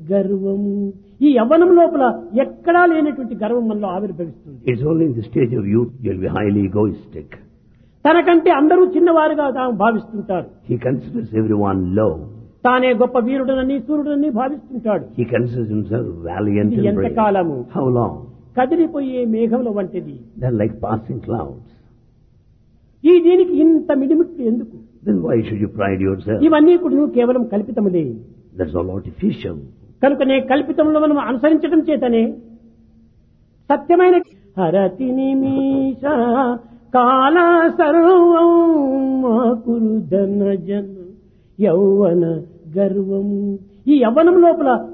గర్వము ఈ యవ్వనం లోపల ఎక్కడా లేనటువంటి గర్వం మనలో ఆవిర్భవిస్తుంది It's only in the stage of youth you'll be highly egoistic. తనకంటే అందరూ చిన్నవారుగా తాము భావిస్తుంటారు He considers everyone low. తానే గొప్ప వీరుడనని సూర్యుడని భావిస్తుంటాడు He considers himself valiant ఇది and brave. ఎంతకాలము How long? కదిలిపోయే మేఘముల వంటిది They're like passing clouds. ఈ దీనికి ఇంత మిడిమిట్లు ఎందుకు Then why should you pride yourself? ఇవన్నీ కూడా నువ్వు కేవలం కల్పితములే That's all artificial. కనుకనే కల్పితంలో మనం అనుసరించడం చేతనే సత్యమైన హరతి నిమిష కాల సర్వం కురు ధన జన యౌవన గర్వం ఈ యవ్వనం లోపల